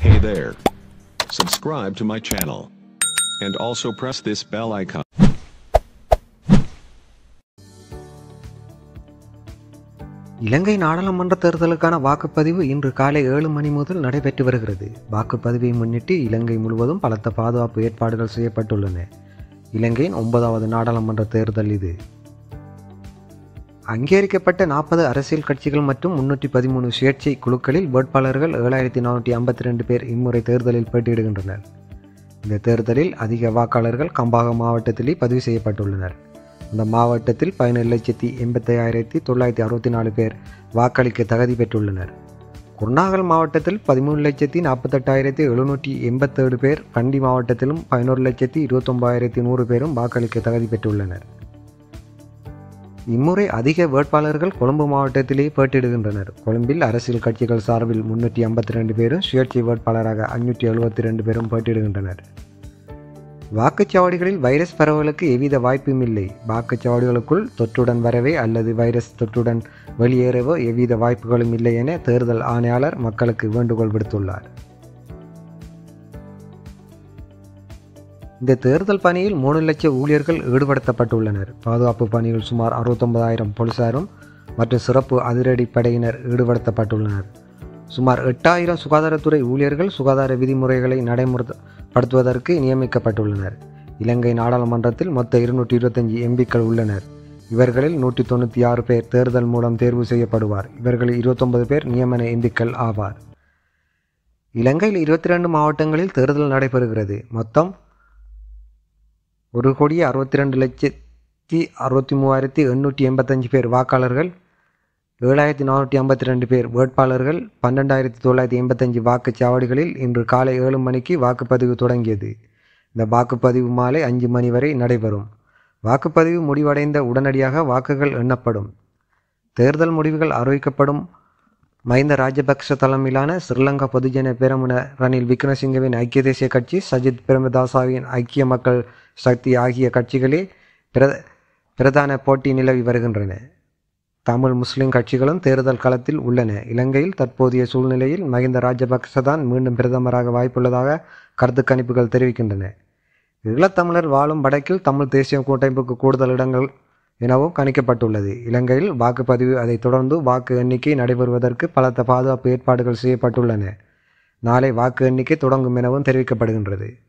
Hey there. Subscribe to my channel. And also press this bell icon. இலங்கை நாடாளுமன்ற தேர்தலுக்கான வாக்குப்பதிவு இன்று காலை ஏழு மணி முதல் நடைபெற்று வருகிறது வாக்குப்பதிவை முன்னிட்டு இலங்கை முழுவதும் பலத்த பாதுகாப்பு ஏற்பாடுகள் செய்யப்பட்டுள்ளன இலங்கையின் ஒன்பதாவது நாடாளுமன்ற தேர்தல் இது அங்கீகரிக்கப்பட்ட நாற்பது அரசியல் கட்சிகள் மற்றும் முன்னூற்றி பதிமூணு சுயேட்சை குழுக்களில் வேட்பாளர்கள் ஏழாயிரத்தி நானூற்றி ஐம்பத்தி ரெண்டு பேர் இம்முறை தேர்தலில் போட்டியிடுகின்றனர் இந்த தேர்தலில் அதிக வாக்காளர்கள் கம்பாக மாவட்டத்திலே பதிவு செய்யப்பட்டுள்ளனர் அந்த மாவட்டத்தில் பதினேழு லட்சத்தி எண்பத்தையாயிரத்தி தொள்ளாயிரத்தி அறுபத்தி நாலு பேர் வாக்களிக்க தகுதி பெற்றுள்ளனர் குர்நாகல் மாவட்டத்தில் பதிமூணு லட்சத்தி நாற்பத்தெட்டாயிரத்தி எழுநூற்றி எண்பத்தேழு பேர் கண்டி மாவட்டத்திலும் பதினோரு லட்சத்தி இருபத்தொம்பதாயிரத்தி நூறு பேரும் வாக்களிக்க தகுதி பெற்றுள்ளனர் இம்முறை அதிக வேட்பாளர்கள் கொழும்பு மாவட்டத்திலே போட்டியிடுகின்றனர் கொழும்பில் அரசியல் கட்சிகள் சார்பில் முன்னூற்றி ஐம்பத்தி ரெண்டு பேரும் சுயேட்சை வேட்பாளராக ஐநூற்றி எழுபத்தி ரெண்டு பேரும் போட்டியிடுகின்றனர் வாக்குச்சாவடிகளில் வைரஸ் பரவலுக்கு எவ்வித வாய்ப்பும் இல்லை வாக்குச்சாவடிகளுக்குள் தொற்றுடன் வரவே அல்லது வைரஸ் தொற்றுடன் வெளியேறவோ எவ்வித வாய்ப்புகளும் இல்லை என தேர்தல் ஆணையாளர் மக்களுக்கு வேண்டுகோள் விடுத்துள்ளார் இந்த தேர்தல் பணியில் மூணு லட்சம் ஊழியர்கள் ஈடுபடுத்தப்பட்டுள்ளனர் பாதுகாப்பு பணியில் சுமார் அறுபத்தொன்பதாயிரம் போலீசாரும் மற்றும் சிறப்பு அதிரடி படையினர் ஈடுபடுத்தப்பட்டுள்ளனர் சுமார் எட்டாயிரம் சுகாதாரத்துறை ஊழியர்கள் சுகாதார விதிமுறைகளை நடைமுறைப்படுத்துவதற்கு நியமிக்கப்பட்டுள்ளனர் இலங்கை நாடாளுமன்றத்தில் மொத்த இருநூற்றி இருபத்தஞ்சி எம்பிக்கள் உள்ளனர் இவர்களில் நூற்றி தொண்ணூற்றி ஆறு பேர் தேர்தல் மூலம் தேர்வு செய்யப்படுவார் இவர்களில் இருபத்தொன்பது பேர் நியமன எம்பிக்கள் ஆவார் இலங்கையில் இருபத்தி ரெண்டு மாவட்டங்களில் தேர்தல் நடைபெறுகிறது மொத்தம் ஒரு கோடி அறுபத்தி ரெண்டு லட்சத்தி அறுபத்தி மூவாயிரத்தி எண்ணூற்றி எண்பத்தஞ்சு பேர் வாக்காளர்கள் ஏழாயிரத்தி நானூற்றி ஐம்பத்தி ரெண்டு பேர் வேட்பாளர்கள் பன்னெண்டாயிரத்தி தொள்ளாயிரத்தி எண்பத்தஞ்சு வாக்குச்சாவடிகளில் இன்று காலை ஏழு மணிக்கு வாக்குப்பதிவு தொடங்கியது இந்த வாக்குப்பதிவு மாலை அஞ்சு மணி வரை நடைபெறும் வாக்குப்பதிவு முடிவடைந்த உடனடியாக வாக்குகள் எண்ணப்படும் தேர்தல் முடிவுகள் அறிவிக்கப்படும் மஹிந்த ராஜபக்ஷ தலைமையிலான ஸ்ரீலங்கா பொதுஜன பேரமுன ரணில் விக்ரமசிங்கவின் ஐக்கிய தேசிய கட்சி சஜித் பிரேமதாசாவின் ஐக்கிய மக்கள் சக்தி ஆகிய கட்சிகளே பிர பிரதான போட்டி நிலவி வருகின்றன தமிழ் முஸ்லிம் கட்சிகளும் தேர்தல் களத்தில் உள்ளன இலங்கையில் தற்போதைய சூழ்நிலையில் மஹிந்த ராஜபக்ச தான் மீண்டும் பிரதமராக வாய்ப்புள்ளதாக கருத்து கணிப்புகள் தெரிவிக்கின்றன ஈழத்தமிழர் வாழும் வடக்கில் தமிழ் தேசிய கூட்டமைப்புக்கு கூடுதல் இடங்கள் எனவும் கணிக்கப்பட்டுள்ளது இலங்கையில் வாக்குப்பதிவு அதைத் தொடர்ந்து வாக்கு எண்ணிக்கை நடைபெறுவதற்கு பலத்த பாதுகாப்பு ஏற்பாடுகள் செய்யப்பட்டுள்ளன நாளை வாக்கு எண்ணிக்கை தொடங்கும் எனவும் தெரிவிக்கப்படுகின்றது